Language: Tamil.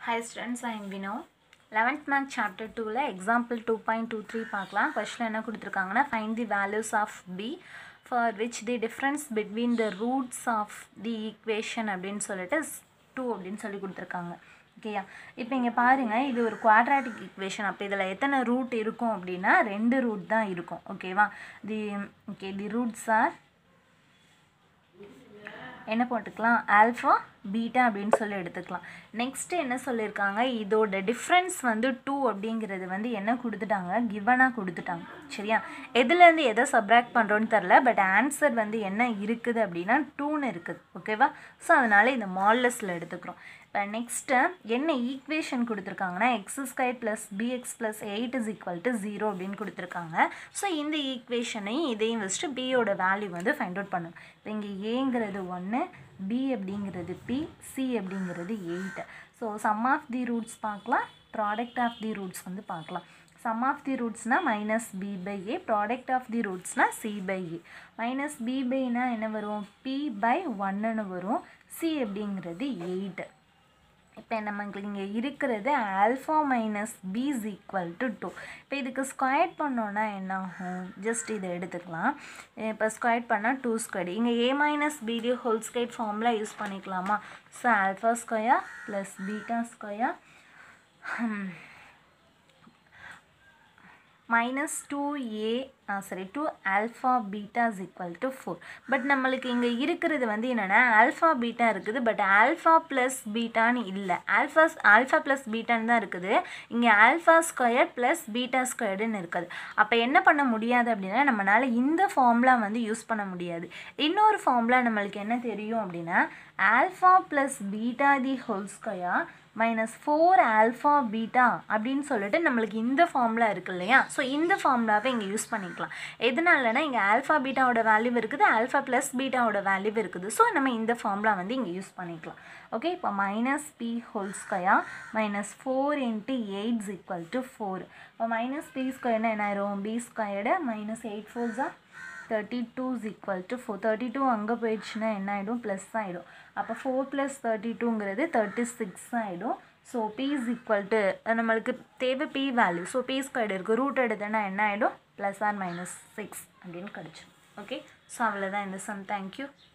Hi students, I am Vino. 11th math chapter 2ல example 2.23 பார்க்கலாம் கொஸ்டின் என்ன கொடுத்துருக்காங்கன்னா find the values of b for which the difference between the roots of the equation அப்படின்னு சொல்லிட்டு 2 அப்படின்னு சொல்லி கொடுத்துருக்காங்க ஓகேயா இப்போ இங்கே பாருங்கள் இது ஒரு குவாட்ராட்டிக் ஈக்குவேஷன் அப்போ இதில் எத்தனை ரூட் இருக்கும் அப்படின்னா ரெண்டு ரூட் தான் இருக்கும் ஓகேவா the okay the roots are என்ன போட்டுக்கலாம் ஆல்ஃபா பீட்டா அப்படின்னு சொல்லி எடுத்துக்கலாம் நெக்ஸ்ட்டு என்ன சொல்லியிருக்காங்க இதோட டிஃப்ரென்ஸ் வந்து டூ அப்படிங்கிறது வந்து என்ன கொடுத்துட்டாங்க கிவனாக கொடுத்துட்டாங்க சரியா எதுலேருந்து எதை சப்ராக்ட் பண்ணுறோன்னு தெரில பட் ஆன்சர் வந்து என்ன இருக்குது அப்படின்னா டூன்னு இருக்குது ஓகேவா ஸோ அதனால் இந்த மால்லஸில் எடுத்துக்கிறோம் இப்போ நெக்ஸ்ட்டு என்ன ஈக்குவேஷன் கொடுத்துருக்காங்கன்னா x square plus b x plus eight is equal to zero அப்படின்னு கொடுத்துருக்காங்க ஸோ இந்த ஈக்குவேஷனையும் இதையும் வச்சுட்டு பியோட வேல்யூ வந்து ஃபைண்ட் அவுட் பண்ணணும் இப்போ இங்கே ஏங்கிறது ஒன்று பி அப்படிங்கிறது பி சி அப்படிங்கிறது eight so sum of the roots பார்க்கலாம் ப்ராடக்ட் ஆஃப் தி ரூட்ஸ் வந்து பார்க்கலாம் சம் ஆஃப் தி ரூட்ஸ்னால் minus b by a product of the ரூட்ஸ்னால் c by a minus b பைனா என்ன வரும் பி பை ஒன்னுன்னு வரும் சி அப்படிங்கிறது எயிட் இப்போ நமக்கு இங்கே இருக்கிறது alpha minus b is equal to two இப்போ இதுக்கு ஸ்கொயர் பண்ணோன்னா என்ன ஆகும் ஜஸ்ட் இதை எடுத்துக்கலாம் இப்போ ஸ்கொயர் பண்ணால் டூ ஸ்கொயர் இங்கே a minus b the whole square formula use பண்ணிக்கலாமா so alpha square plus beta square minus two a sorry two alpha beta is equal to four but நம்மளுக்கு இங்கே இருக்கிறது வந்து என்னென்னா ஆல்ஃபா பீட்டா இருக்குது பட் ஆல்ஃபா ப்ளஸ் பீட்டான்னு இல்லை ஆல்ஃபா ஆல்ஃபா ப்ளஸ் பீட்டான்னு தான் இருக்குது இங்கே ஆல்ஃபா ஸ்கொயர் ப்ளஸ் பீட்டா ஸ்கொயர்டுன்னு இருக்குது அப்போ என்ன பண்ண முடியாது அப்படின்னா நம்மளால் இந்த ஃபார்முலா வந்து யூஸ் பண்ண முடியாது இன்னொரு ஃபார்முலா நம்மளுக்கு என்ன தெரியும் அப்படின்னா alpha plus beta the whole square minus four alpha beta அப்படின்னு சொல்லிட்டு நம்மளுக்கு இந்த ஃபார்முலா இருக்கு இல்லையா ஸோ இந்த ஃபார்முலாவை இங்கே யூஸ் பண்ணிக்கலாம் எதனாலனா இங்கே ஆல்ஃபா பீட்டாவோட வேல்யூ இருக்குது ஆல்ஃபா ப்ளஸ் பீட்டாவோட வேல்யூ இருக்குது ஸோ நம்ம இந்த ஃபார்முலா வந்து இங்கே யூஸ் பண்ணிக்கலாம் ஓகே இப்போ minus B whole square minus four into eights equal to four இப்போ மைனஸ் பி ஸ்கொயர்னா என்ன ஆயிரும் B squared minus eight fours are thirty two is equal to four thirty two அங்கே போயிடுச்சுன்னா என்ன ஆகிடும் ப்ளஸ் ஆகிடும் அப்போ ஃபோர் ப்ளஸ் தேர்ட்டி டூங்கிறது தேர்ட்டி சிக்ஸ் ஆகிடும் so B is equal to நம்மளுக்கு தேவை b value so b squared இருக்குது ரூட் எடுத்தோன்னா என்ன ஆகிடும் ப்ளஸ் ஆர் மைனஸ் சிக்ஸ் அப்படின்னு கிடச்சிடும் ஓகே ஸோ அவ்வளோதான் இந்த சம் தேங்க்யூ